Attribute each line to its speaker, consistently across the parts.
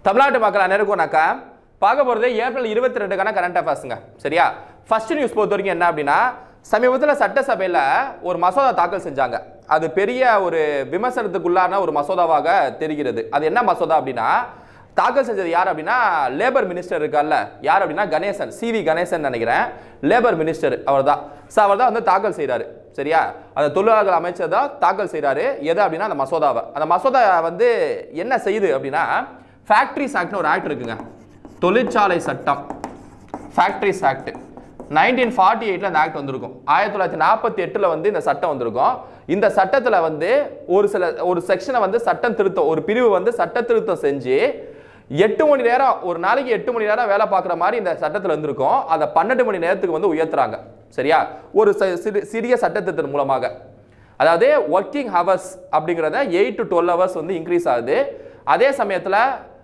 Speaker 1: தமிழ்நாட்டு மக்கள் அனைவருக்கும்னாக்கா பார்க்க போகிறது ஏப்ரல் இருபத்தி ரெண்டுக்கான கரண்ட் அஃபேர்ஸுங்க சரியா ஃபர்ஸ்ட் நியூஸ் பொறுத்த வரைக்கும் என்ன அப்படின்னா சமீபத்தில் சட்டசபையில் ஒரு மசோதா தாக்கல் செஞ்சாங்க அது பெரிய ஒரு விமர்சனத்துக்குள்ளான ஒரு மசோதாவாக தெரிகிறது அது என்ன மசோதா அப்படின்னா தாக்கல் செஞ்சது யார் அப்படின்னா லேபர் மினிஸ்டர் இருக்கார்ல யார் அப்படின்னா கணேசன் சிவி கணேசன் நினைக்கிறேன் லேபர் மினிஸ்டர் அவர் தான் ஸோ அவர் தான் வந்து தாக்கல் செய்கிறாரு சரியா அந்த தொழிலாளர்கள் அமைச்சர் தான் தாக்கல் செய்கிறாரு எது அப்படின்னா அந்த மசோதாவை அந்த மசோதா வந்து என்ன செய்யுது அப்படின்னா ஃபேக்ட்ரிஸ் ஆக்ட்னு ஒரு ஆக்ட் இருக்குங்க தொழிற்சாலை சட்டம் ஃபேக்ட்ரிஸ் ஆக்ட் நைன்டீன் ஃபார்ட்டி எயிட்டில் இந்த ஆக்ட் வந்திருக்கும் ஆயிரத்தி தொள்ளாயிரத்தி நாற்பத்தி எட்டில் வந்து இந்த சட்டம் வந்திருக்கும் இந்த சட்டத்தில் வந்து ஒரு சில ஒரு செக்ஷனை வந்து சட்டம் திருத்தம் ஒரு பிரிவு வந்து சட்ட திருத்தம் செஞ்சு எட்டு மணி நேரம் ஒரு நாளைக்கு எட்டு மணி நேரம் வேலை பார்க்குற மாதிரி இந்த சட்டத்தில் இருந்திருக்கும் அதை பன்னெண்டு மணி நேரத்துக்கு வந்து உயர்த்துறாங்க சரியா ஒரு ச- சிறு- சிறிய சட்டத்திட்டத்தின் மூலமாக அதாவது ஒர்க்கிங் ஹவர்ஸ் அப்படிங்கிறத எயிட் டு டுவெல் ஹவர்ஸ் வந்து இன்க்ரீஸ் ஆகுது அதே சமயத்தில்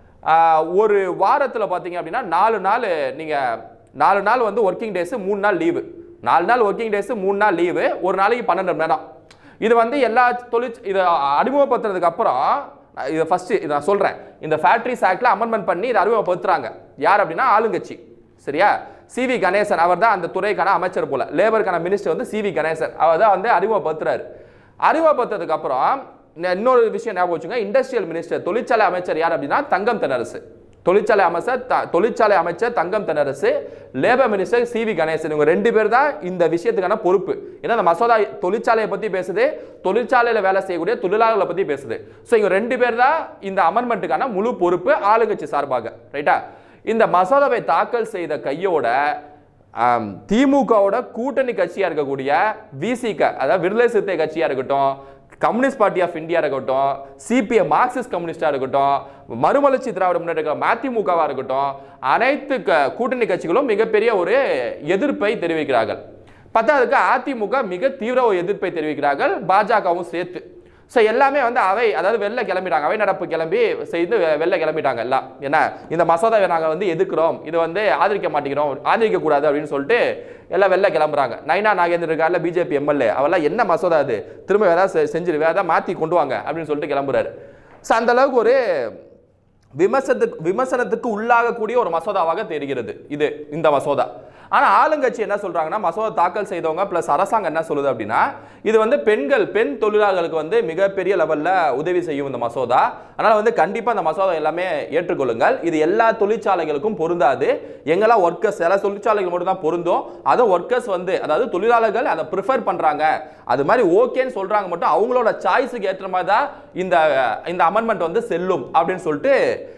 Speaker 1: ஒரு வாரத்தில் பார்த்தீங்க அப்படின்னா நாலு நாள் நீங்கள் நாலு நாள் வந்து ஒர்க்கிங் டேஸு மூணு நாள் லீவு நாலு நாள் ஒர்க்கிங் டேஸு மூணு நாள் லீவு ஒரு நாளைக்கு பன்னெண்டு மணி நேரம் இது வந்து எல்லா தொழிற் இதை அறிமுகப்படுத்துறதுக்கு அப்புறம் இதை ஃபர்ஸ்ட் இதை நான் சொல்கிறேன் இந்த ஃபேக்ட்ரிஸ் ஆக்டில் அமெண்ட்மெண்ட் பண்ணி இதை அறிமுகப்படுத்துறாங்க யார் அப்படின்னா ஆளுங்கட்சி சரியா சிவி கணேசன் அவர் தான் அந்த துறைக்கான அமைச்சர் போல லேபருக்கான மினிஸ்டர் வந்து சிவி கணேசன் அவர் தான் வந்து அறிமுகப்படுத்துறாரு அறிமுகப்படுத்துறதுக்கு அப்புறம் இன்ன- இன்னொரு விஷயம் ஞாபகம் வச்சுங்க இண்டஸ்ட்ரியல் மினிஸ்டர் தொழிற்சாலை அமைச்சர் யார் அப்படின்னா தங்கம் தென்னரசு தொழிற்சாலை அமைச்சர் த- தொழிற்சாலை அமைச்சர் Thangam Thennarasu labour minister CV Ganesan இவங்க ரெண்டு பேர் தான் இந்த விஷயத்துக்கான பொறுப்பு ஏன்னா இந்த மசோதா தொழிற்சாலையை பத்தி பேசுது தொழிற்சாலையில வேலை செய்யக்கூடிய தொழிலாளர்களை பத்தி பேசுது ஸோ இவங்க ரெண்டு பேர் தான் இந்த அமெண்ட்மெண்ட்டுக்கான முழு பொறுப்பு ஆளுங்கட்சி சார்பாக ரைட்டா இந்த மசோதாவை தாக்கல் செய்த கையோட ஆம், திமுகவோட கூட்டணி கட்சியா இருக்கக்கூடிய விசிக அதாவது விடுதலை சிறுத்தை கட்சியா இருக்கட்டும் கம்யூனிஸ்ட் பார்ட்டி ஆஃப் இந்தியா இருக்கட்டும் சிபிஎம் மார்க்சிஸ்ட் கம்யூனிஸ்டா இருக்கட்டும் மறுமலர்ச்சி திராவிட முன்னேற்ற மதிமுகவா இருக்கட்டும் அனைத்து க- கூட்டணி கட்சிகளும் மிகப்பெரிய ஒரு எதிர்ப்பை தெரிவிக்கிறார்கள் பத்தாவதுக்கு அதிமுக மிக தீவிர ஒரு எதிர்ப்பை தெரிவிக்கிறார்கள் பாஜகவும் சேர்த்து ஸோ எல்லாமே வந்து அவை அதாவது வெளில கிளம்பிட்டாங்க அவை நடப்பு கிளம்பி செய்து வெ- வெளில கிளம்பிட்டாங்க எல்லாம் என்ன இந்த மசோதாவை நாங்கள் வந்து எதிர்க்கிறோம் இது வந்து ஆதரிக்க மாட்டேங்கிறோம் ஆதரிக்க கூடாது அப்படின்னு சொல்லிட்டு எல்லாம் வெளில கிளம்புறாங்க நைனா நாகேந்திர இருக்கார்ல பிஜேபி எம்எல்ஏ அவெல்லாம் என்ன மசோதா அது திரும்ப ஏதாவது செ- செஞ்சிரு வேற ஏதாவது மாற்றி கொண்டு வாங்க அப்படின்னு சொல்லிட்டு கிளம்புறாரு ஸோ அந்த அளவுக்கு ஒரு விமர்சனத்துக்கு விமர்சனத்துக்கு உள்ளாகக்கூடிய ஒரு மசோதாவாக தெரிகிறது இது இந்த மசோதா ஆனா ஆளுங்கட்சி என்ன சொல்றாங்கன்னா மசோதா தாக்கல் செய்தவங்க பிளஸ் அரசாங்கம் என்ன சொல்லுது அப்படின்னா இது வந்து பெண்கள் பெண் தொழிலாளர்களுக்கு வந்து மிகப்பெரிய லெவல்ல உதவி செய்யும் இந்த மசோதா அதனால வந்து கண்டிப்பா இந்த மசோதா எல்லாமே ஏற்றுக்கொள்ளுங்கள் இது எல்லா தொழிற்சாலைகளுக்கும் பொருந்தாது எங்கெல்லாம் ஒர்க்கர்ஸ் சில தொழிற்சாலைகள் மட்டும் தான் பொருந்தும் அதுவும் ஒர்க்கர்ஸ் வந்து அதாவது தொழிலாளர்கள் அதை ப்ரிஃபர் பண்றாங்க அது மாதிரி ஓகேன்னு சொல்றாங்க மட்டும் அவங்களோட சாய்ஸுக்கு ஏற்ற மாதிரி தான் இந்த இந்த அமெண்ட்மெண்ட் வந்து செல்லும் அப்படின்னு சொல்லிட்டு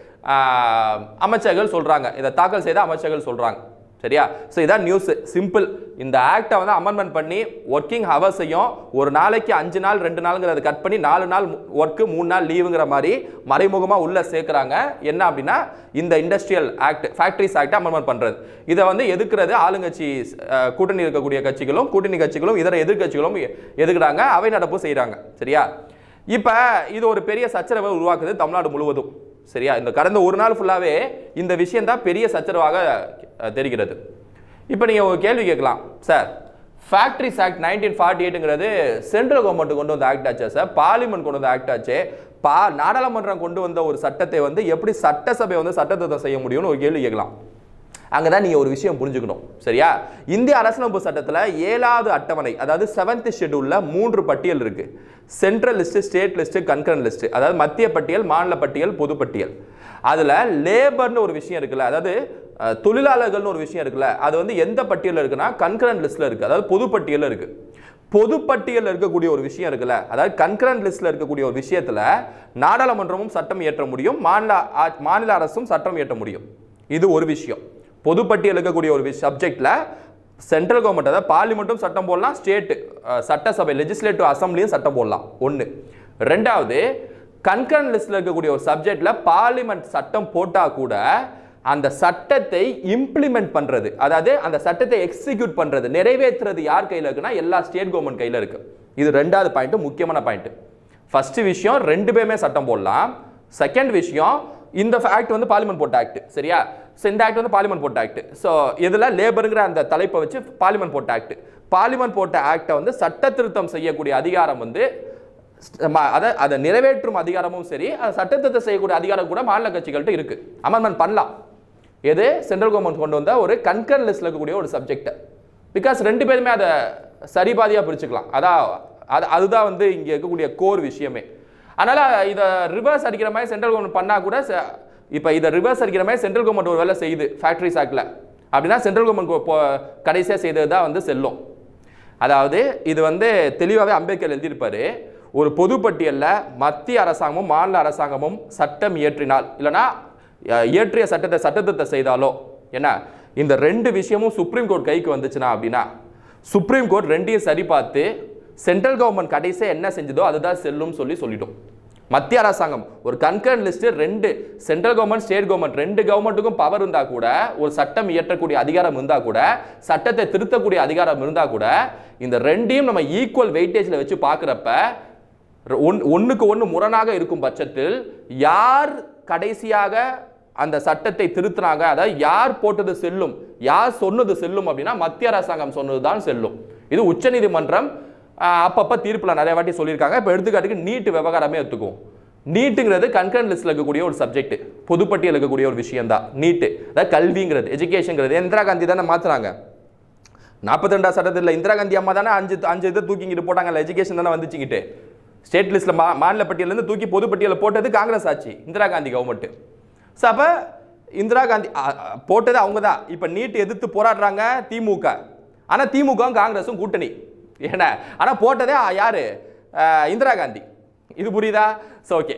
Speaker 1: ஆஹ், அமைச்சர்கள் சொல்றாங்க இதை தாக்கல் செய்த அமைச்சர்கள் சொல்றாங்க சரியா ஸோ இதான் நியூஸ் சிம்பிள் இந்த ஆக்டை வந்து அமெண்ட்மெண்ட் பண்ணி ஒர்க்கிங் ஹவர்ஸையும் ஒரு நாளைக்கு அஞ்சு நாள் ரெண்டு நாளுங்கிறத கட் பண்ணி நாலு நாள் ஒர்க்கு மூணு நாள் லீவுங்கிற மாதிரி மறைமுகமாக உள்ள சேர்க்குறாங்க என்ன அப்படின்னா இந்த industrial act factories act amendment பண்ணுறது இதை வந்து எதுக்குறது ஆளுங்கட்சி அஹ், கூட்டணி இருக்கக்கூடிய கட்சிகளும் கூட்டணி கட்சிகளும் இதர எதிர்க்கட்சிகளும் எ- எதுக்குறாங்க அவை நடப்பு செய்கிறாங்க சரியா இப்போ இது ஒரு பெரிய சச்சரவை உருவாக்குது தமிழ்நாடு முழுவதும் சரியா இந்த கடந்த ஒரு நாள் ஃபுல்லாகவே இந்த விஷயம் தான் பெரிய சச்சரவாக அஹ், தெரிகிறது இப்போ நீங்கள் ஒரு கேள்வி கேட்கலாம் sir factories act nineteen forty எயிட்டுங்கிறது சென்ட்ரல் கவர்மெண்ட் கொண்டு வந்த ஆக்ட் ஆச்சா சார் பார்லிமெண்ட் கொண்டு வந்த ஆக்ட் ஆச்சு பா நாடாளுமன்றம் கொண்டு வந்த ஒரு சட்டத்தை வந்து எப்படி சட்டசபை வந்து சட்டத்திருத்தம் செய்ய முடியும்னு ஒரு கேள்வி கேட்கலாம் அங்கே தான் நீங்கள் ஒரு விஷயம் புரிஞ்சுக்கணும் சரியா இந்திய அரசியலமைப்பு சட்டத்தில் ஏழாவது அட்டவணை அதாவது செவன்த் ஷெட்யூலில் மூன்று பட்டியல் இருக்கு central list state list concurrent list அதாவது மத்திய பட்டியல் மாநில பட்டியல் பொது பட்டியல் அதில் லேபர்னு ஒரு விஷயம் இருக்குல்ல அதாவது அஹ், தொழிலாளர்கள்னு ஒரு விஷயம் இருக்குல்ல அது வந்து எந்த பட்டியலில் இருக்குன்னா கன்கரன் லிஸ்ட்டில் இருக்குது அதாவது பொது பட்டியலில் இருக்குது பொது பட்டியலில் இருக்கக்கூடிய ஒரு விஷயம் இருக்குல்ல அதாவது கன்கரண்ட் லிஸ்ட்ல இருக்கக்கூடிய ஒரு விஷயத்துல நாடாளுமன்றமும் சட்டம் இயற்ற முடியும் மாநில ஆ- மாநில அரசும் சட்டம் இயற்ற முடியும் இது ஒரு விஷயம் பொது பட்டியல் இருக்கக்கூடிய ஒரு சப்ஜெக்ட்ல சென்ட்ரல் கவர்மெண்ட் அதாவது பார்லிமெண்ட்டும் சட்டம் போடலாம் ஸ்டேட் சட்டசபை லெஜிஸ்லேட்டிவ் அசம்பிளியும் சட்டம் போடலாம் ஒன்று ரெண்டாவது கன்கரண்ட் லிஸ்ட்ல இருக்கக்கூடிய ஒரு சப்ஜெக்ட்ல பார்லிமெண்ட் சட்டம் போட்டா கூட அந்த சட்டத்தை இம்ப்ளிமெண்ட் பண்றது அதாவது அந்த சட்டத்தை எக்ஸிக்யூட் பண்றது நிறைவேற்றுறது யார் கையில இருக்குன்னா எல்லா ஸ்டேட் கவர்மெண்ட் கையில இருக்கு இது ரெண்டாவது பாயிண்ட் முக்கியமான பாயிண்ட் ஃபர்ஸ்ட் விஷயம் ரெண்டு பேருமே சட்டம் போடலாம் செகண்ட் விஷயம் இந்த ஆக்ட் வந்து பார்லிமெண்ட் போட்ட ஆக்ட் சரியா ஸோ இந்த ஆக்ட் வந்து பார்லிமெண்ட் போட்ட ஆக்ட் ஸோ இதில் லேபருங்கிற அந்த தலைப்பை வச்சு பார்லிமெண்ட் போட்ட ஆக்ட் பார்லிமெண்ட் போட்ட ஆக்டை வந்து சட்ட திருத்தம் செய்யக்கூடிய அதிகாரம் வந்து அதை அதை நிறைவேற்றும் அதிகாரமும் சரி அதை சட்டத்திட்டத்தை செய்யக்கூடிய அதிகாரம் கூட மாநில கட்சிகள்கிட்ட இருக்கு அமெண்ட்மெண்ட் பண்ணலாம் எது சென்ட்ரல் கவர்மெண்ட் கொண்டு வந்த ஒரு கன்கரன் லிஸ்ட்ல இருக்கக்கூடிய ஒரு சப்ஜெக்ட் பிகாஸ் ரெண்டு பேருமே அதை சரிபாதியாக பிரிச்சுக்கலாம் அதான் அது அதுதான் வந்து இங்கே இருக்கக்கூடிய கோர் விஷயமே அதனால இதை ரிவர்ஸ் அடிக்கிற மாதிரி சென்ட்ரல் கவர்மெண்ட் பண்ணா கூட ச- இப்போ இதை ரிவர்ஸ் அடிக்கிற மாதிரி சென்ட்ரல் கவர்மெண்ட் ஒரு வேலை செய்யுது ஃபேக்ட்ரிஸ் ஆக்டில் அப்படின்னா சென்ட்ரல் கவர்மெண்ட் கடைசியாக செய்தது தான் வந்து செல்லும் அதாவது இது வந்து தெளிவாகவே அம்பேத்கர் எழுதியிருப்பாரு ஒரு பொதுப்பட்டியலில் மத்திய அரசாங்கமும் மாநில அரசாங்கமும் சட்டம் இயற்றினால் இல்லைன்னா அஹ், இயற்றிய சட்டத்தை சட்டத்திட்டத்தை செய்தாலோ என்ன இந்த ரெண்டு விஷயமும் சுப்ரீம் கோர்ட் கைக்கு வந்துச்சுன்னா அப்படின்னா சுப்ரீம் கோர்ட் ரெண்டையும் சரி பார்த்து சென்ட்ரல் கவர்மெண்ட் கடைசியாக என்ன செஞ்சதோ அதுதான் செல்லும் சொல்லி சொல்லிட்டோம் மத்திய அரசாங்கம் ஒரு கன்கரன் லிஸ்ட் ரெண்டு சென்ட்ரல் கவர்மெண்ட் ஸ்டேட் கவர்மெண்ட் ரெண்டு கவர்மெண்ட்டுக்கும் பவர் இருந்தா கூட ஒரு சட்டம் இயற்றக்கூடிய அதிகாரம் இருந்தா கூட சட்டத்தை திருத்தக்கூடிய அதிகாரம் இருந்தா கூட இந்த ரெண்டையும் நம்ம ஈக்குவல் வெயிட்டேஜ்ல வச்சு பார்க்குறப்ப ஒன் ஒன்றுக்கு ஒன்று முரணாக இருக்கும் பட்சத்தில் யார் கடைசியாக அந்த சட்டத்தை திருத்துனாங்க அதாவது யார் போட்டது செல்லும் யார் சொன்னது செல்லும் அப்படின்னா மத்திய அரசாங்கம் சொன்னது தான் செல்லும் இது உச்சநீதிமன்றம் ஆஹ், அப்பப்ப தீர்ப்புல நிறைய வாட்டி சொல்லியிருக்காங்க இப்போ எடுத்துக்காட்டுக்கு நீட் விவகாரமே எடுத்துக்கும் நீட்டுங்கிறது கன்கரன் லிஸ்ட்ல இருக்கக்கூடிய ஒரு சப்ஜெக்ட் பொதுப்பட்டியல் இருக்கக்கூடிய ஒரு விஷயம் தான் நீட்டு அதாவது கல்விங்கிறது எஜுகேஷன்ங்கிறது இந்திரா காந்தி தானே மாத்துறாங்க நாற்பத்தி ரெண்டாம் சட்டத்தில் இந்திரா காந்தி அம்மா தானே அஞ்சு அஞ்சு இதை தூக்கிங்கிட்டு போட்டாங்கல்ல எஜுகேஷன் தானே வந்துச்சுக்கிட்டு ஸ்டேட் லிஸ்ட்டில் மா மாநில பட்டியலேருந்து தூக்கி பொது பட்டியலில் போட்டது காங்கிரஸ் ஆட்சி இந்திரா காந்தி கவர்மெண்ட் ஸோ அப்போ இந்திரா காந்தி அ, அ, போட்டது அவங்க தான் இப்போ நீட் எதிர்த்து போராடுறாங்க திமுக ஆனால் திமுகவும் காங்கிரஸும் கூட்டணி ஏன்னா ஆனால் போட்டதே அ, யாரு அ, இந்திரா காந்தி இது புரியுதா ஸோ ஓகே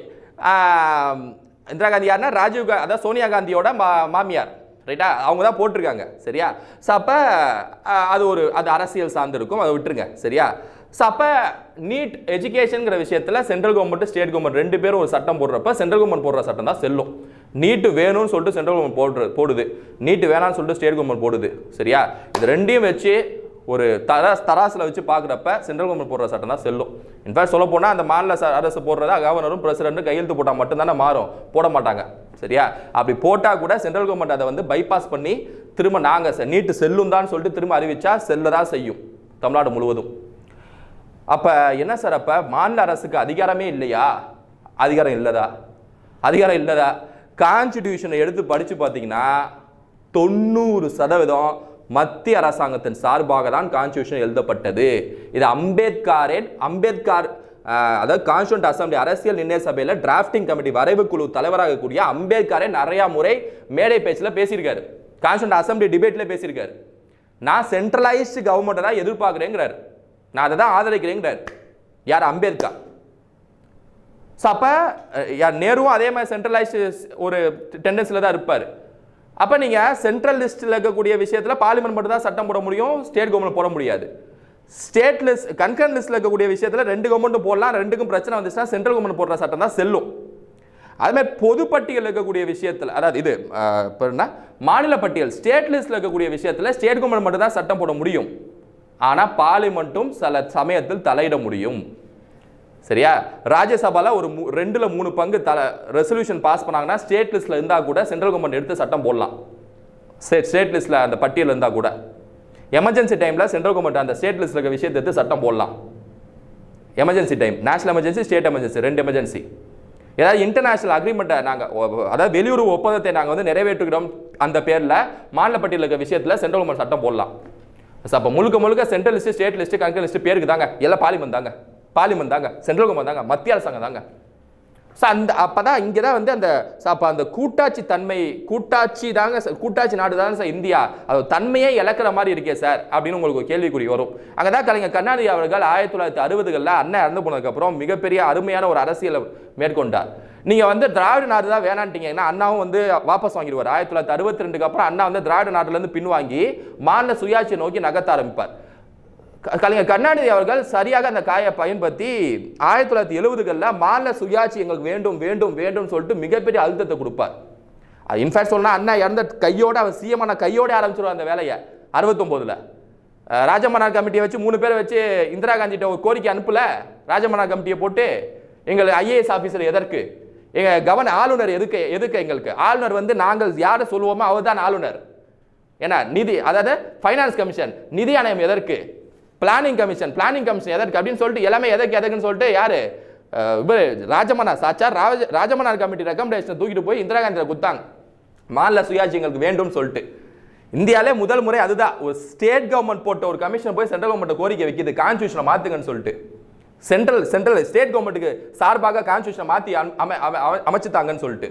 Speaker 1: இந்திரா காந்தி யாருன்னா ராஜீவ் கா அதாவது சோனியா காந்தியோட மா மாமியார் ரைட்டா அவங்க தான் போட்டிருக்காங்க சரியா ஸோ அப்போ அது ஒரு அது அரசியல் சார்ந்து இருக்கும் அதை விட்டுருங்க சரியா ஸோ அப்போ நீட் எஜுகேஷனுங்கிற விஷயத்தில் சென்ட்ரல் கவர்மெண்ட் ஸ்டேட் கவர்மெண்ட் ரெண்டு பேரும் ஒரு சட்டம் போடுறப்ப சென்ட்ரல் கவர்மெண்ட் போடுற சட்டம் தான் செல்லும் நீட்டு வேணும்னு சொல்லிட்டு சென்ட்ரல் கவர்மெண்ட் போடுற போடுது நீட்டு வேணாம்னு சொல்லிட்டு ஸ்டேட் கவர்மெண்ட் போடுது சரியா இது ரெண்டையும் வச்சு ஒரு தர தராசில் வச்சு பார்க்குறப்ப சென்ட்ரல் கவர்மெண்ட் போடுற சட்டம் தான் செல்லும் இன்ஃபேக்ட் சொல்ல போனால் அந்த மாநில ச- அரசு போடுறதா கவர்னரும் பிரசிடண்ட்டும் கையெழுத்து போட்டால் மட்டும்தானே மாறும் போட மாட்டாங்க சரியா அப்படி போட்டால் கூட சென்ட்ரல் கவர்மெண்ட் அதை வந்து பைபாஸ் பண்ணி திரும்ப நாங்கள் நீட்டு செல்லும் தான் சொல்லிட்டு திரும்ப அறிவிச்சா செல்லதா செய்யும் தமிழ்நாடு முழுவதும் அப்ப என்ன சார் அப்ப மாநில அரசுக்கு அதிகாரமே இல்லையா அதிகாரம் இல்லதா அதிகாரம் இல்லதா கான்ஸ்டிடியூஷனை எடுத்து படிச்சு பார்த்தீங்கன்னா தொண்ணூறு சதவீதம் மத்திய அரசாங்கத்தின் சார்பாக தான் கான்ஸ்டியூஷன் எழுதப்பட்டது இது அம்பேத்கரின் அம்பேத்கர் ஆஹ், அதாவது கான்ஸ்டியூண்ட் அசம்பிளி அரசியல் நிர்ணய சபையில் டிராஃப்டிங் கமிட்டி வரைவு குழு தலைவராக கூடிய அம்பேத்கரே நிறைய முறை மேடை பேச்சில் பேசியிருக்காரு கான்ஸ்டியூண்ட் அசம்பிளி டிபேட்ல பேசியிருக்காரு நான் சென்ட்ரலைஸ்டு கவர்மெண்ட்டை தான் எதிர்பார்க்குறேங்கிறார் நான் அதை தான் ஆதரிக்கிறேங்கிறார் யார் அம்பேத்கர் ஸோ அப்போ யார் நேருவும் அதே மாதிரி சென்ட்ரலைஸ்டு ஒரு டெண்டன்சியில் தான் இருப்பார் அப்போ நீங்கள் சென்ட்ரல் லிஸ்ட்டில் இருக்கக்கூடிய விஷயத்தில் பார்லிமெண்ட் மட்டும் தான் சட்டம் போட முடியும் ஸ்டேட் கவர்மெண்ட் போட முடியாது ஸ்டேட் லிஸ்ட் கன்கரன் லிஸ்ட்டில் இருக்கக்கூடிய விஷயத்தில் ரெண்டு கவர்மெண்ட்டும் போடலாம் ரெண்டுக்கும் பிரச்சனை வந்துச்சுன்னா சென்ட்ரல் கவர்மெண்ட் போடுற சட்டம் தான் செல்லும் அதுமாதிரி பொதுப்பட்டியல் இருக்கக்கூடிய விஷயத்தில் அதாவது இது அஹ், இப்ப என்ன மாநில பட்டியல் ஸ்டேட் லிஸ்ட்ல இருக்கக்கூடிய விஷயத்தில் ஸ்டேட் கவர்மெண்ட் மட்டும் தான் சட்டம் போட முடியும் ஆனால் பார்லிமெண்ட்டும் சில சமயத்தில் தலையிட முடியும் சரியா ராஜ்யசபால ஒரு மூ- ரெண்டுல மூணு பங்கு தல ரெசல்யூஷன் பாஸ் பண்ணாங்கன்னா ஸ்டேட் லிஸ்ட்ல இருந்தா கூட சென்ட்ரல் கவர்மெண்ட் எடுத்து சட்டம் போடலாம் ஸ்டேட் ஸ்டேட் லிஸ்ட்ல அந்த பட்டியல் இருந்தா கூட எமர்ஜென்சி டைம்ல சென்ட்ரல் கவர்மெண்ட் அந்த ஸ்டேட் லிஸ்ட்ல இருக்க விஷயத்தை எடுத்து சட்டம் போடலாம் emergency time national emergency state emergency ரெண்டு எமர்ஜென்சி ஏதாவது இன்டர்நேஷனல் அக்ரிமெண்ட்டை நாங்கள் அதாவது வெளியுறவு ஒப்பந்தத்தை நாங்கள் வந்து நிறைவேற்றுகிறோம் அந்த பேரில் மாநில பட்டியலில் இருக்க விஷயத்தில் சென்ட்ரல் கவர்மெண்ட் சட்டம் போடலாம் அப்போ முழுக்க முழுக்க central list state list country list பேருக்கு தாங்க எல்லாம் பார்லிமெண்ட் தாங்க பார்லிமெண்ட் தாங்க சென்ட்ரல் கவர்மெண்ட் தாங்க மத்திய அரசாங்கம் தாங்க ஸோ அந்த அப்போ தான் இங்கே தான் வந்து அந்த so அப்போ அந்த கூட்டாட்சி தன்மை கூட்டாட்சி தாங்க சார் கூட்டாட்சி நாடு தாங்க சார் இந்தியா அது தன்மையே இழக்கிற மாதிரி இருக்கே சார் அப்படின்னு உங்களுக்கு ஒரு கேள்விக்குறி வரும் அங்கே தான் கலைஞர் கருணாநிதி அவர்கள் ஆயிரத்தி தொள்ளாயிரத்தி அறுபதுகளில் அண்ணன் இறந்து போனதுக்கப்புறம் மிகப்பெரிய அருமையான ஒரு அரசியலை மேற்கொண்டார் நீங்கள் வந்து திராவிட நாடு தான் வேணான்ட்டீங்கன்னா அண்ணாவும் வந்து வாபஸ் வாங்கிடுவார் ஆயிரத்தி தொள்ளாயிரத்தி அறுபத்தி ரெண்டுக்கு அப்புறம் அண்ணா வந்து திராவிட நாட்டிலேருந்து பின்வாங்கி மாநில சுயாட்சியை நோக்கி நகர்த்த ஆரம்பிப்பார் க- கலைஞர் கருணாநிதி அவர்கள் சரியாக அந்த காயை பயன்படுத்தி ஆயிரத்தி தொள்ளாயிரத்தி எழுபதுகளில் மாநில சுயாட்சி எங்களுக்கு வேண்டும் வேண்டும் வேண்டும் சொல்லிட்டு மிகப்பெரிய அழுத்தத்தை கொடுப்பார் இன்ஃபேக்ட் சொன்னா அண்ணா இறந்த கையோட அவர் சிஎமான கையோட ஆரம்பிச்சிருவார் அந்த வேலையை அறுபத்தொம்போதில் ராஜமன்னார் கமிட்டியை வச்சு மூணு பேரை வச்சு இந்திரா காந்திட்ட ஒரு கோரிக்கை அனுப்பல ராஜமன்னார் கமிட்டியை போட்டு எங்கள் ஐஏஎஸ் ஆஃபீஸர் எதற்கு எங்க கவர்னர் ஆளுநர் எதுக்கு எதுக்கு எங்களுக்கு ஆளுநர் வந்து நாங்கள் யாரை சொல்லுவோமோ அவர் தான் ஆளுநர் ஏன்னா நிதி அதாவது ஃபைனான்ஸ் கமிஷன் நிதி ஆணையம் எதற்கு பிளானிங் கமிஷன் பிளானிங் கமிஷன் எதற்கு அப்படின்னு சொல்லிட்டு எல்லாமே எதற்கு எதற்குன்னு சொல்லிட்டு யாரு அஹ், இவர் ராஜமன்னா சாச்சா ராஜ ராஜமன்னார் கமிட்டி ரெக்கமெண்டேஷனை தூக்கிட்டு போய் இந்திரா காந்தியில் குத்தாங்க மாநில சுயாட்சி எங்களுக்கு வேண்டும்னு சொல்லிட்டு இந்தியாவிலே முதல் முறை அதுதான் ஒரு ஸ்டேட் கவர்மெண்ட் போட்ட ஒரு கமிஷன் போய் சென்ட்ரல் கவர்மெண்ட் கோரிக்கை வைக்கிது கான்ஸ்டியூஷனை மாத்துங்கன்னு சொல்லிட்டு சென்ட்ரல் சென்ட்ரல் ஸ்டேட் கவர்மெண்ட்டுக்கு சார்பாக கான்ஸ்டியூஷனை மாற்றி அமை அமை- அமை- அமைச்சுத்தாங்கன்னு சொல்லிட்டு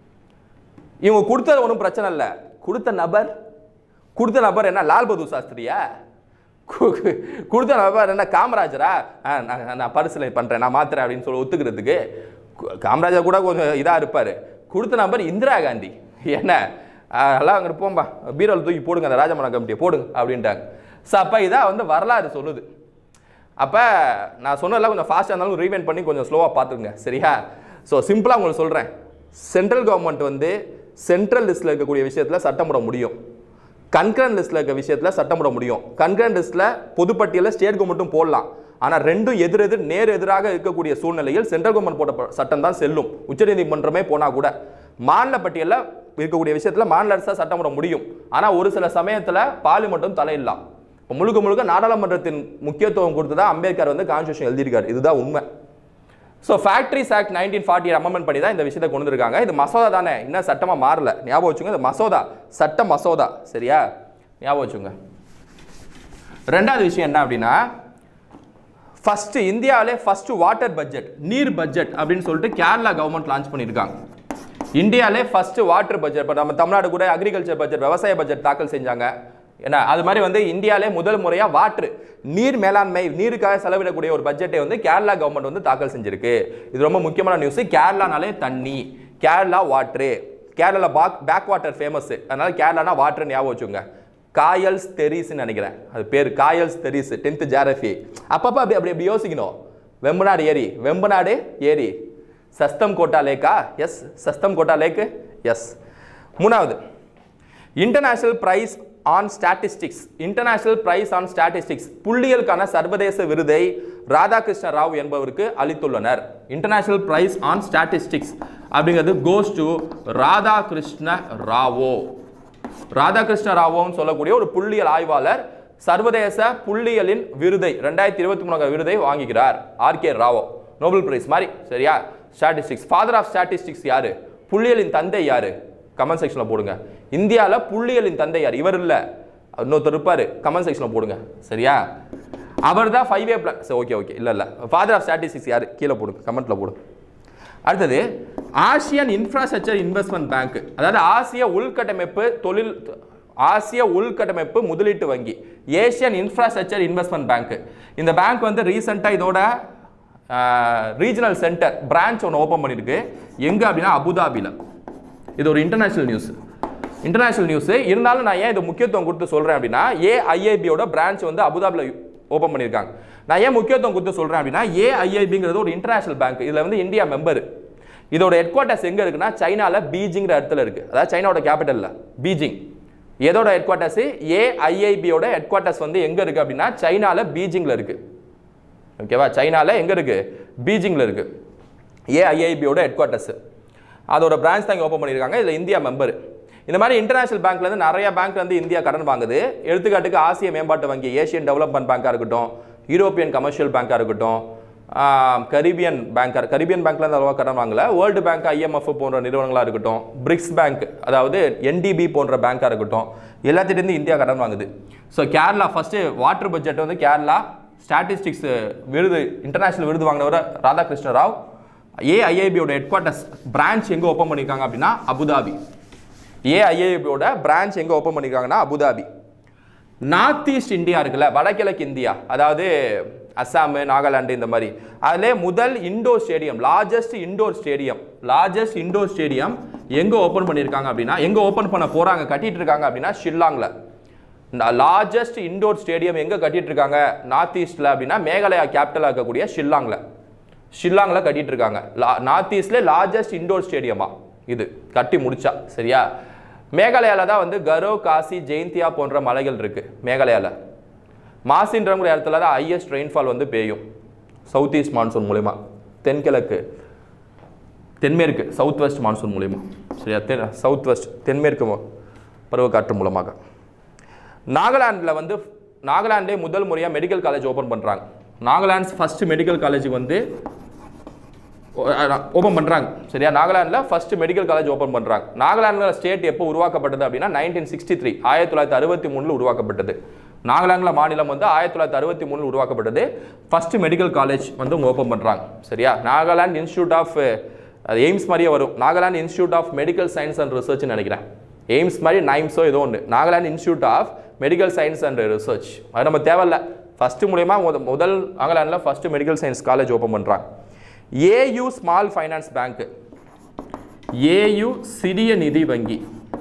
Speaker 1: இவங்க கொடுத்தது ஒன்றும் பிரச்சனை இல்லை கொடுத்த நபர் கொடுத்த நபர் என்ன லால் பகதூர் சாஸ்திரியா கு- கு- கொடுத்த நபர் என்ன காமராஜரா ஆ, நான் நான் பரிசீலனை பண்ணுறேன் நான் மாத்துறேன் அப்படின்னு சொல்லி ஒத்துக்கிறதுக்கு கு- காமராஜர் கூட கொஞ்சம் இதாக இருப்பார் கொடுத்த நபர் இந்திரா காந்தி என்ன ஆ, எல்லாம் அங்கே போம்பா பீரோல் தூக்கி போடுங்க அந்த ராஜமன்னா கமிட்டியை போடுங்க அப்படின்ட்டாங்க ஸோ அப்போ இதான் வந்து வரலாறு சொல்லுது அப்போ நான் சொன்னதெல்லாம் கொஞ்சம் ஃபாஸ்ட்டாக இருந்தாலும் ரீவைண்ட் பண்ணி கொஞ்சம் ஸ்லோவாக பார்த்துருங்க சரியா ஸோ சிம்பிளாக உங்களுக்கு சொல்கிறேன் சென்ட்ரல் கவர்மெண்ட் வந்து சென்ட்ரல் லிஸ்ட்டில் இருக்கக்கூடிய விஷயத்தில் சட்டம் போட முடியும் கன்கரண்ட் லிஸ்ட்டில் இருக்க விஷயத்தில் சட்டம் போட முடியும் கன்கரண்ட் லிஸ்ட்டில் பொதுப்பட்டியலில் ஸ்டேட் கவர்மெண்ட்டும் போடலாம் ஆனால் ரெண்டும் எதிர் எதிர் நேர் எதிராக இருக்கக்கூடிய சூழ்நிலையில் சென்ட்ரல் கவர்மெண்ட் போட்ட ப- சட்டம் தான் செல்லும் உச்சநீதிமன்றமே போனால் கூட மாநில பட்டியலில் இருக்கக்கூடிய விஷயத்தில் மாநில அரசு தான் சட்டம் போட முடியும் ஆனால் ஒரு சில சமயத்தில் பார்லிமெண்ட்டும் தலையிடலாம் இப்போ முழுக்க முழுக்க நாடாளுமன்றத்தின் முக்கியத்துவம் கொடுத்து தான் அம்பேத்கர் வந்து கான்ஸ்டியூஷன் எழுதியிருக்காரு இதுதான் உண்மை so factories act nineteen forty amendment பண்ணி தான் இந்த விஷயத்தை கொண்டு வந்திருக்காங்க இது மசோதா தானே இன்னும் சட்டமாக மாறல ஞாபகம் வச்சுங்க இது மசோதா சட்ட மசோதா சரியா ஞாபகம் வச்சுங்க ரெண்டாவது விஷயம் என்ன அப்படின்னா ஃபர்ஸ்ட் இந்தியாவிலே ஃபர்ஸ்ட் வாட்டர் பட்ஜெட் நீர் பட்ஜெட் அப்படின்னு சொல்லிட்டு கேரளா கவர்மெண்ட் லான்ச் பண்ணியிருக்காங்க இந்தியாவிலே ஃபர்ஸ்ட் வாட்டர் பட்ஜெட் இப்போ நம்ம தமிழ்நாடு கூட அக்ரிகல்ச்சர் பட்ஜெட் விவசாய பட்ஜெட் தாக்கல் செஞ்சாங்க ஏன்னா அது மாதிரி வந்து இந்தியாவிலே முதல் முறையாக வாட்ரு நீர் மேலாண்மை நீருக்காக செலவிடக்கூடிய ஒரு பட்ஜெட்டை வந்து கேரளா கவர்மெண்ட் வந்து தாக்கல் செஞ்சிருக்கு இது ரொம்ப முக்கியமான நியூஸ் கேரளானாலே தண்ணி Kerala water Kerala back back water famous அதனால கேரளானா வாட்டர் ஞாபகம் வச்சுங்க காயல்ஸ் தெரிஸ்ன்னு நினைக்கிறேன் அது பேர் காயல்ஸ் தெரிஸ் டென்த்து ஜாரஃபி அப்பப்போ அப்படி அப்படி அப்படி யோசிக்கணும் வெம்பநாடு ஏரி வெம்பநாடு ஏரி சஸ்தம் கோட்டா லேக்கா yes Sasthamkotta lake yes மூணாவது international prize on statistics international prize on statistics புள்ளியலுக்கான சர்வதேச விருதை ராதாகிருஷ்ண ராவ் என்பவருக்கு அளித்துள்ளனர் இன்டர்நேஷனல் பிரைஸ் ஆன் ஸ்டாட்டிஸ்டிக்ஸ் அப்படிங்கிறது கோஸ் டு ராதாகிருஷ்ண ராவோ ராதாகிருஷ்ண ராவோன்னு சொல்லக்கூடிய ஒரு புள்ளியியல் ஆய்வாளர் சர்வதேச புள்ளியியலின் விருதை ரெண்டாயிரத்தி இருபத்தி மூணாவது விருதை வாங்குகிறார் ஆர்கே ராவோ நோபல் பிரைஸ் மாதிரி சரியா ஸ்டாட்டிஸ்டிக்ஸ் ஃபாதர் ஆஃப் ஸ்டாட்டிஸ்டிக்ஸ் யாரு புள்ளியியலின் தந்தை யாரு கமெண்ட் செக்ஷனில் போடுங்க இந்தியாவில் புள்ளியியலின் தந்தை யார் இவர் இல்லை இன்னொருத்தர் இருப்பார் கமெண்ட் செக்ஷனில் போடுங்க சரியா அவர் தான் ஃபைவ் ஏ பிளான் சரி ஓகே ஓகே இல்லை இல்லை ஃபாதர் ஆஃப் ஸ்டாட்டிஸ்டிக்ஸ் யார் கீழே போடுங்க கமெண்ட்டில் போடுங்க அடுத்தது ஆசியன் இன்ஃப்ராஸ்ட்ரக்சர் இன்வெஸ்ட்மெண்ட் பேங்க் அதாவது ஆசிய உள்கட்டமைப்பு தொழில் ஆசிய உள்கட்டமைப்பு முதலீட்டு வங்கி ஏசியன் இன்ஃப்ராஸ்ட்ரக்சர் இன்வெஸ்ட்மெண்ட் பேங்க் இந்த பேங்க் வந்து ரீசெண்டாக இதோட ரீஜனல் சென்டர் பிரான்ச் ஒன்று ஓப்பன் பண்ணியிருக்கு எங்கே அப்படின்னா அபுதாபியில் இது ஒரு இன்டர்நேஷனல் நியூஸ் இன்டர்நேஷனல் நியூஸ் இருந்தாலும் நான் ஏன் இது முக்கியத்துவம் கொடுத்து சொல்கிறேன் அப்படின்னா ஏஐபியோட பிரான்ச் வந்து அபுதாபியில் ஓப்பன் பண்ணியிருக்காங்க நான் ஏன் முக்கியத்துவம் கொடுத்து சொல்கிறேன் அப்படின்னா ஏஐபிங்கிறது ஒரு இன்டர்நேஷனல் பேங்க் இதில் வந்து இந்தியா மெம்பர் இதோட ஹெட் குவார்ட்டர்ஸ் எங்கே இருக்குன்னா சைனாவில் பீஜிங்கிற இடத்துல இருக்குது அதாவது சைனாவோட கேபிட்டலில் பீஜிங் எதோட ஹெட் குவார்ட்டர்ஸ் ஏஐஐபியோட ஹெட் குவார்ட்டர்ஸ் வந்து எங்கே இருக்குது அப்படின்னா சைனாவில் பீஜிங்கில் இருக்குது ஓகேவா சைனாவில் எங்கே இருக்குது பீஜிங்கில் இருக்குது ஏஐஐபியோட ஹெட் குவார்ட்டர்ஸ் அதோட பிரான்ச் தான் ஓப்பன் பண்ணியிருக்காங்க இதில் இந்தியா மெம்பர் இந்த மாதிரி இன்டர்நேஷனல் பேங்க்லேருந்து நிறைய பேங்க் வந்து இந்தியா கடன் வாங்குது எடுத்துக்காட்டுக்கு ஆசிய மேம்பாட்டு வங்கி ஏஷியன் டெவலப்மெண்ட் பேங்காக இருக்கட்டும் யூரோப்பியன் கமர்ஷியல் பேங்காக இருக்கட்டும் கரீபியன் பேங்கர் கரீபியன் பேங்க்லேருந்து அவ்வளோவா கடன் வாங்கல வேர்ல்டு பேங்க் ஐஎம்எஃப் போன்ற நிறுவனங்களாக இருக்கட்டும் பிரிக்ஸ் பேங்க் அதாவது என்டிபி போன்ற பேங்காக இருக்கட்டும் எல்லாத்திட்டேருந்து இந்தியா கடன் வாங்குது so Kerala first water budget வந்து கேரளா ஸ்டாட்டிஸ்டிக்ஸ் விருது இன்டர்நேஷனல் விருது வாங்கினவர் ராதாகிருஷ்ண ராவ் ஏஐஐபியோட ஹெட் குவார்ட்டர்ஸ் பிரான்ச் எங்கே ஓப்பன் பண்ணியிருக்காங்க அப்படின்னா அபுதாபி ஏஐஐபியோட பிரான்ச் எங்கே ஓப்பன் பண்ணியிருக்காங்கன்னா அபுதாபி நார்த் ஈஸ்ட் இந்தியா இருக்குல்ல வடகிழக்கு இந்தியா அதாவது அஸ்ஸாமு நாகாலாந்து இந்த மாதிரி அதிலே முதல் indoor stadium largest indoor stadium largest indoor stadium எங்கே ஓப்பன் பண்ணியிருக்காங்க அப்படின்னா எங்கே ஓப்பன் பண்ண போகிறாங்க கட்டிட்டு இருக்காங்க அப்படின்னா ஷில்லாங்கில் லார்ஜஸ்ட் இண்டோர் ஸ்டேடியம் எங்கே கட்டிட்டு இருக்காங்க நார்த் ஈஸ்டில் அப்படின்னா மேகாலயா கேபிட்டலாக இருக்கக்கூடிய ஷில்லாங்கில் ஷில்லாங்கில் கட்டிட்டு இருக்காங்க நார்த் ஈஸ்ட்ல லார்ஜஸ்ட் இண்டோர் ஸ்டேடியமா இது கட்டி முடிச்சா சரியா மேகாலயாவில் தான் வந்து கரோ காசி ஜெயந்தியா போன்ற மலைகள் இருக்கு மேகாலயாவில் மாசின்றங்கிற இடத்துல தான் ஹையஸ்ட் ரெயின்ஃபால் வந்து பெய்யும் சவுத் ஈஸ்ட் மான்சூன் மூலிமா தென்கிழக்கு தென்மேற்கு சவுத் வெஸ்ட் மான்சூன் மூலிமா சரியா தென் சவுத் வெஸ்ட் தென்மேற்கு ம- பருவக்காற்று மூலமாக நாகாலாண்டில் வந்து நாகாலாண்டே முதல் முறையாக மெடிக்கல் காலேஜ் ஓப்பன் பண்ணுறாங்க நாகாலாண்ட்ஸ் ஃபர்ஸ்ட் மெடிக்கல் காலேஜ் வந்து ஓப்பன் பண்ணுறாங்க சரியா நாகாலாந்தில் ஃபர்ஸ்ட் மெடிக்கல் காலேஜ் ஓப்பன் பண்ணுறாங்க நாகாலாந்தில் ஸ்டேட் எப்போ உருவாக்கப்பட்டது அப்படின்னா நைன்டீன் சிக்ஸ்டி த்ரீ ஆயிரத்தி தொள்ளாயிரத்தி அறுபத்தி மூணில் உருவாக்கப்பட்டது நாகாலாந்தில் மாநிலம் வந்து ஆயிரத்தி தொள்ளாயிரத்தி அறுபத்தி மூணில் உருவாக்கப்பட்டது ஃபர்ஸ்ட் மெடிக்கல் காலேஜ் வந்து அவங்க ஓப்பன் பண்ணுறாங்க சரியா நாகாலாந்து இன்ஸ்டியூட் ஆஃப் அது எய்ம்ஸ் மாதிரியே வரும் Nagaland institute of medical science and ரிசர்ச்னு நினைக்கிறேன் எய்ம்ஸ் மாதிரி நைம்ஸோ ஏதோ ஒன்று Nagaland institute of medical science and research அது நம்ம தேவையில்ல ஃபஸ்ட்டு மூலயமா முத முதல் நாகாலாண்டில் first medical science college open பண்ணுறாங்க AU small finance bank AU சிறிய நிதி வங்கி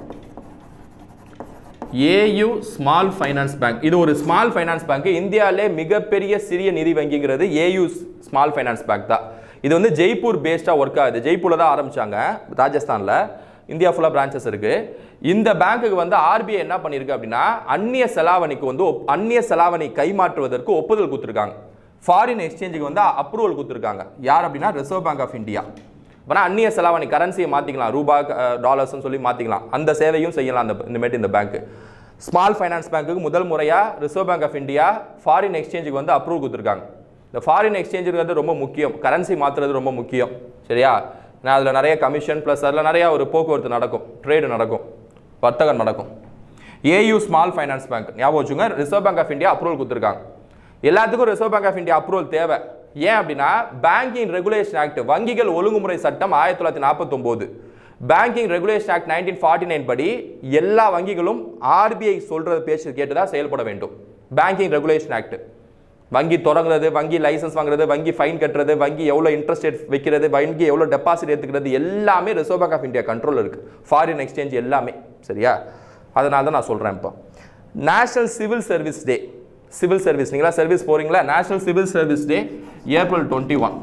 Speaker 1: ஏயு ஸ்மால் ஃபைனான்ஸ் பேங்க் இது ஒரு ஸ்மால் ஃபைனான்ஸ் பேங்க் இந்தியாவிலே மிகப்பெரிய சிறிய நிதி வங்கிங்கிறது ஏயு ஸ்மால் ஃபைனான்ஸ் பேங்க் தான் இது வந்து ஜெய்ப்பூர் பேஸ்டாக ஒர்க் ஆகுது ஜெய்ப்பூரில் தான் ஆரம்பிச்சாங்க ராஜஸ்தானில் இந்தியா ஃபுல்லாக பிரான்ச்சஸ் இருக்கு இந்த பேங்க்குக்கு வந்து ஆர்பிஐ என்ன பண்ணியிருக்கு அப்படின்னா அந்நிய செலாவணிக்கு வந்து ஒப்- அந்நிய செலாவணி கைமாற்றுவதற்கு ஒப்புதல் கொடுத்துருக்காங்க ஃபாரின் எக்ஸ்சேஞ்சுக்கு வந்து அப்ரூவல் கொடுத்துருக்காங்க யார் அப்படின்னா ரிசர்வ் பேங்க் ஆஃப் இந்தியா அப்போனா அந்நிய செலாவணி கரன்சியை மாற்றிக்கலாம் ரூபா டாலர்ஸ்னு சொல்லி மாற்றிக்கலாம் அந்த சேவையும் செய்யலாம் அந்த இந்தமாரி இந்த பேங்க் ஸ்மால் ஃபைனான்ஸ் பேங்க்குக்கு முதல் முறையாக reserve bank of India foreign எக்ஸ்சேஞ்சுக்கு வந்து அப்ரூவ் கொடுத்துருக்காங்க இந்த ஃபாரின் எக்ஸ்சேஞ்சுங்கிறது ரொம்ப முக்கியம் கரன்சி மாற்றுறது ரொம்ப முக்கியம் சரியா நான் அதில் நிறைய கமிஷன் ப்ளஸ் அதில் நிறைய ஒரு போக்குவரத்து நடக்கும் ட்ரேடு நடக்கும் வர்த்தகம் நடக்கும் ஏயு ஸ்மால் ஃபைனான்ஸ் பேங்க் ஞாபகம் வச்சுங்க reserve bank of India approval கொடுத்துருக்காங்க எல்லாத்துக்கும் reserve bank of India approval தேவை ஏன் அப்படின்னா பேங்கிங் ரெகுலேஷன் ஆக்ட் வங்கிகள் ஒழுங்குமுறை சட்டம் ஆயிரத்தி தொள்ளாயிரத்தி நாற்பத்தொம்போது banking regulation act nineteen forty nine படி எல்லா வங்கிகளும் ஆர்பிஐ சொல்றது பேச்சு கேட்டு தான் செயல்பட வேண்டும் பேங்கிங் ரெகுலேஷன் ஆக்ட் வங்கி தொடங்குறது வங்கி லைசன்ஸ் வாங்குறது வங்கி ஃபைன் கட்டுறது வங்கி எவ்வளோ இன்ட்ரெஸ்ட் ரேட் வைக்கிறது வங்கி எவ்வளோ டெபாசிட் ஏற்றுக்கிறது எல்லாமே reserve bank of India control இருக்கு ஃபாரின் எக்ஸ்சேஞ்ச் எல்லாமே சரியா அதனால தான் நான் சொல்கிறேன் இப்போ national civil service day civil service நீங்களா சர்வீஸ் போறீங்களா national civil service day April twenty one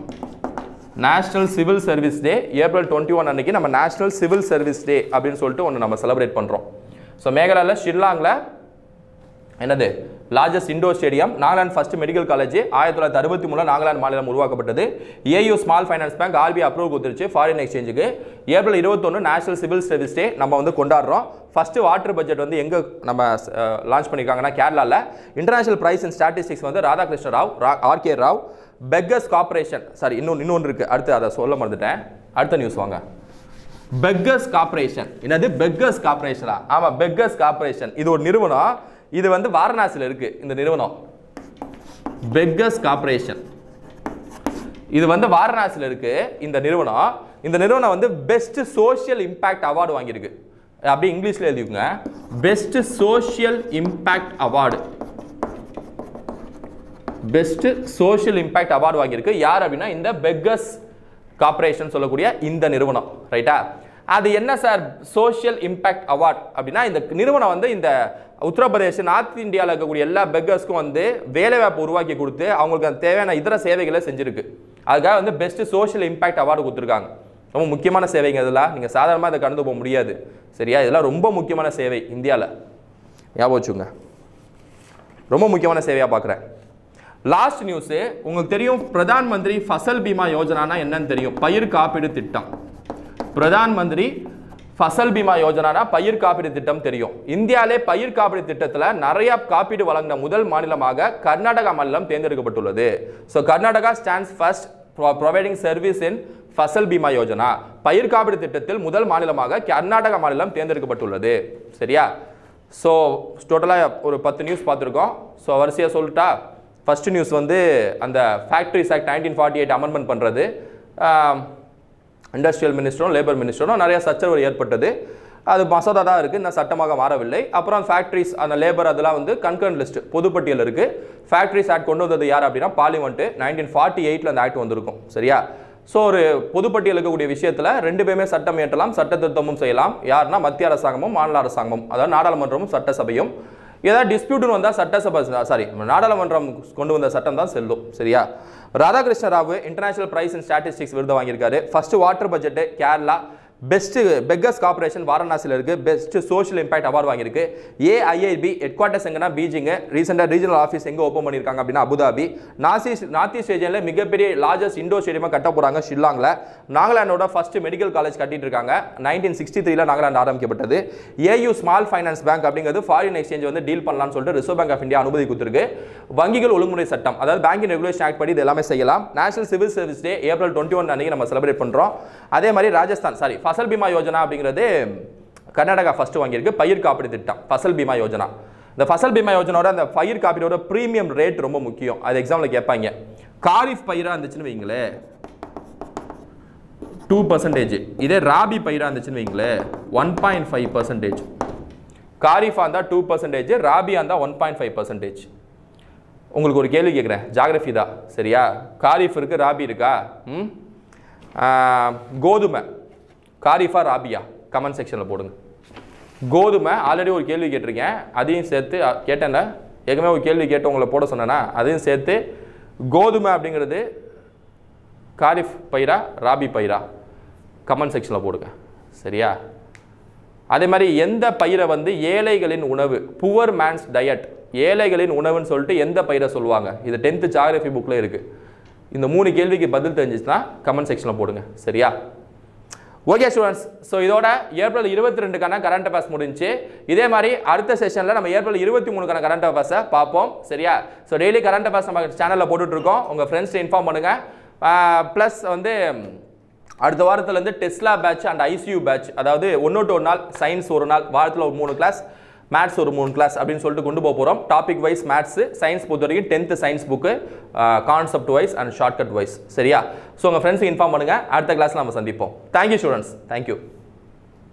Speaker 1: national civil service day April twenty one அன்னைக்கு நம்ம நேஷனல் சிவில் சர்வீஸ் டே அப்படின்னு சொல்லிட்டு ஒன்று நம்ம செலிப்ரேட் பண்ணுறோம் ஸோ மேகாலயில் ஷில்லாங்கில் என்னது largest indoor stadium Nagaland first medical college ஆயிரத்தி தொள்ளாயிரத்தி அறுபத்தி மூணு நாகாலாந்து மாநிலம் உருவாக்கப்பட்டது AU small finance bank RBI approve கொடுத்துருச்சு ஃபாரின் எக்ஸ்சேஞ்சுக்கு ஏப்ரல் இருபத்தொன்று நேஷனல் சிவில் சர்வீஸ் டே நம்ம வந்து கொண்டாடுறோம் ஃபர்ஸ்ட் வாட்டர் பட்ஜெட் வந்து எங்கே நம்ம லான்ச் பண்ணியிருக்காங்கன்னா கேரளாவில் இன்டர்நேஷனல் பிரைஸ் அண்ட் ஸ்டாட்டிஸ்டிக்ஸ் வந்து Radhakrishna Rao RK Rao beggars corporation sorry இன்னொன்று இன்னொன்று இருக்குது அடுத்து அதை சொல்ல மறந்துட்டேன் அடுத்த நியூஸ் வாங்க பெக்கர்ஸ் கார்பரேஷன் என்னது பெக்கர்ஸ் கார்பரேஷனா ஆமா பெக்கர்ஸ் கார்பரேஷன் இது ஒரு நிறுவனம் இது வந்து வாரணாசியில் இருக்கு இந்த நிறுவனம் பெக்கர்ஸ் கார்பரேஷன் இது வந்து வாரணாசியில் இருக்கு இந்த நிறுவனம் இந்த நிறுவனம் வந்து பெஸ்ட் சோஷியல் இம்பாக்ட் அவார்டு வாங்கியிருக்கு அப்படி இங்கிலீஷ்ல எழுதிக்கோங்க best social impact award best social impact award வாங்கியிருக்கு யார் அப்படின்னா இந்த பெக்கர்ஸ் கார்ப்பரேஷன் சொல்லக்கூடிய இந்த நிறுவனம் ரைட்டா அது என்ன சார் சோஷியல் இம்பாக்ட் அவார்ட் அப்படின்னா இந்த நிறுவனம் வந்து இந்த உத்தரப்பிரதேஷ் நார்த் இந்தியாவில் இருக்கக்கூடிய எல்லா பெக்கர்ஸ்க்கும் வந்து வேலைவாய்ப்பு உருவாக்கி கொடுத்து அவங்களுக்கு அந்த தேவையான இதர சேவைகளை செஞ்சிருக்கு அதுக்காக வந்து பெஸ்ட் சோஷியல் இம்பாக்ட் அவார்டு கொடுத்துருக்காங்க ரொம்ப முக்கியமான சேவைங்க இதெல்லாம் நீங்கள் சாதாரணமாக இதை கடந்து போக முடியாது சரியா இதெல்லாம் ரொம்ப முக்கியமான சேவை இந்தியாவில் ஞாபகம் வச்சுங்க ரொம்ப முக்கியமான சேவையாக பார்க்குறேன் லாஸ்ட் நியூஸு உங்களுக்கு தெரியும் பிரதான் மந்திரி ஃபசல் பீமா யோஜனானா என்னன்னு தெரியும் பயிர் காப்பீடு திட்டம் பிரதான் மந்திரி ஃபசல் பீமா யோஜனானா பயிர் காப்பீடு திட்டம் தெரியும் இந்தியாவிலே பயிர் காப்பீடு திட்டத்தில் நிறைய காப்பீடு வழங்கின முதல் மாநிலமாக கர்நாடகா மாநிலம் தேர்ந்தெடுக்கப்பட்டுள்ளது so Karnataka stands first providing service in Fasal Bima Yojana பயிர் காப்பீடு திட்டத்தில் முதல் மாநிலமாக கர்நாடகா மாநிலம் தேர்ந்தெடுக்கப்பட்டுள்ளது சரியா ஸோ டோட்டலாக ஒரு பத்து நியூஸ் பார்த்துருக்கோம் ஸோ வரிசையாக சொல்லிட்டா ஃபர்ஸ்ட் நியூஸ் வந்து அந்த factories act nineteen forty eight amendment பண்ணுறது இண்டஸ்ட்ரியல் மினிஸ்டரும் லேபர் மினிஸ்டரும் நிறைய சச்சரவு ஏற்பட்டது அது மசோதா தான் இருக்குது இன்னும் சட்டமாக மாறவில்லை அப்புறம் ஃபேக்ட்ரிஸ் அந்த லேபர் அதெல்லாம் வந்து கன்கர்ன் லிஸ்ட் பொதுப்பட்டியல் இருக்குது ஃபேக்ட்ரிஸ் ஆக்ட் கொண்டு வந்தது யார் அப்படின்னா பார்லிமெண்ட்டு நைன்டீன் ஃபார்ட்டி எயிட்டில் அந்த ஆக்ட் வந்திருக்கும் சரியா ஸோ ஒரு பொதுப்பட்டியல் இருக்கக்கூடிய விஷயத்தில் ரெண்டு பேருமே சட்டம் இயற்றலாம் சட்ட திருத்தமும் செய்யலாம் யாருன்னா மத்திய அரசாங்கமும் மாநில அரசாங்கமும் அதாவது நாடாளுமன்றமும் சட்டசபையும் ஏதாவது டிஸ்பியூட்னு வந்தால் சட்டசபை சாரி நாடாளுமன்றம் கொண்டு வந்த சட்டம் தான் செல்லும் சரியா Radhakrishna Rao international prize and statistics விருது வாங்கியிருக்காரு first water budget Kerala best beggars corporation வாரணாசியில் இருக்கு பெஸ்ட் சோஷியல் இம்பாக்ட் அவார்டு வாங்கியிருக்கு ஏஐஐபி ஹெட் குவார்ட்டர்ஸ் எங்கன்னா பீஜிங் ரீசெண்டாக ரீஜனல் ஆஃபீஸ் எங்கே ஓப்பன் பண்ணியிருக்காங்க அப்படின்னா Abu Dhabi north east north east ஏஜியாவில் மிகப்பெரிய லார்ஜஸ்ட் இண்டோர் ஸ்டேடியமாக கட்ட போகிறாங்க ஷில்லாங்கில் நாகாலாண்டோட ஃபர்ஸ்ட் மெடிக்கல் காலேஜ் கட்டிட்டு இருக்காங்க நைன்டீன் சிக்ஸ்டி த்ரீல நாகாலாந்து ஆரம்பிக்கப்பட்டது ஏயு ஸ்மால் ஃபைனான்ஸ் பேங்க் அப்படிங்கிறது ஃபாரின் எக்ஸ்சேஞ்ச் வந்து டீல் பண்ணலாம்னு சொல்லிட்டு ரிசர்வ் பேங்க் ஆஃப் இந்தியா அனுமதி கொடுத்துருக்கு வங்கிகள் ஒழுங்குமுறை சட்டம் அதாவது பேங்கிங் ரெகுலேஷன் ஆக்ட் படி இது எல்லாமே செய்யலாம் national civil service day April twenty one அன்னைக்கு நம்ம செலிப்ரேட் பண்ணுறோம் அதே மாதிரி ராஜஸ்தான் சாரி ஃபசல் பீமா யோஜனா அப்படிங்கிறது கர்நாடகா ஃபர்ஸ்ட் வாங்கியிருக்கு பயிர் காப்பீடு திட்டம் ஃபசல் பீமா யோஜனா இந்த ஃபசல் பீமா யோஜனாவோட அந்த பயிர் காப்பீடோட ப்ரீமியம் ரேட் ரொம்ப முக்கியம் அது எக்ஸாமில் கேட்பாங்க காரிஃப் பயிராக இருந்துச்சுன்னு வைங்களேன் டூ பர்சன்டேஜ் இதே ராபி பயிராக இருந்துச்சுன்னு வைங்களேன் ஒன் பாயிண்ட் ஃபைவ் பர்சன்டேஜ் காரிஃபா இருந்தால் டூ பர்சன்டேஜ் ராபியா இருந்தால் ஒன் பாயிண்ட் ஃபைவ் பர்சன்டேஜ் உங்களுக்கு ஒரு கேள்வி கேட்குறேன் ஜாகிரஃபி தான் சரியா காரிஃப் இருக்கு ராபி இருக்கா ம் ஆ, கோதுமை காரிஃபா ராபியா கமெண்ட் செக்ஷனில் போடுங்க கோதுமை ஆல்ரெடி ஒரு கேள்வி கேட்டிருக்கேன் அதையும் சேர்த்து அ, கேட்டேன்ல ஏற்கனவே ஒரு கேள்வி கேட்டு உங்களை போட சொன்னேன்னா அதையும் சேர்த்து கோதுமை அப்படிங்கிறது காரிஃப் பயிரா ராபி பயிரா கமெண்ட் செக்ஷனில் போடுங்க சரியா அதே மாதிரி எந்த பயிரை வந்து ஏழைகளின் உணவு புவர் மேன்ஸ் டயட் ஏழைகளின் உணவுன்னு சொல்லிட்டு எந்த பயிரை சொல்லுவாங்க இது டென்த்து ஜாகிரபி புக்கில் இருக்குது இந்த மூணு கேள்விக்கு பதில் தெரிஞ்சிச்சுன்னா கமெண்ட் செக்ஷனில் போடுங்க சரியா ஓகே ஸ்டூடெண்ட்ஸ் ஸோ இதோட ஏப்ரல் இருபத்தி ரெண்டுக்கான கரண்ட் அஃபேர்ஸ் முடிஞ்சு இதே மாதிரி அடுத்த செஷனில் நம்ம ஏப்ரல் இருபத்தி மூணுக்கான கரண்ட் அஃபேர்ஸை பார்ப்போம் சரியா ஸோ டெய்லி கரண்ட் அஃபேர்ஸ் நம்ம சேனலில் போட்டுட்ருக்கோம் உங்கள் ஃப்ரெண்ட்ஸ் இன்ஃபார்ம் பண்ணுங்கள் ப்ளஸ் வந்து அடுத்த வாரத்துலேருந்து Tesla batch and ICU batch அதாவது ஒன்று டு ஒரு நாள் சயின்ஸ் ஒரு நாள் வாரத்தில் ஒரு மூணு கிளாஸ் மேத்ஸ் ஒரு மூணு கிளாஸ் அப்படின்னு சொல்லிட்டு கொண்டு போக போகிறோம் டாபிக் வைஸ் மேத்ஸு சயின்ஸ் பொறுத்த வரைக்கும் tenth science book concept wise and shortcut wise சரியா ஸோ உங்கள் ஃப்ரெண்ட்ஸுக்கு இன்ஃபார்ம் பண்ணுங்கள் அடுத்த கிளாஸில் நம்ம சந்திப்போம் தேங்க்யூ ஸ்டூடெண்ட்ஸ் தேங்க்யூ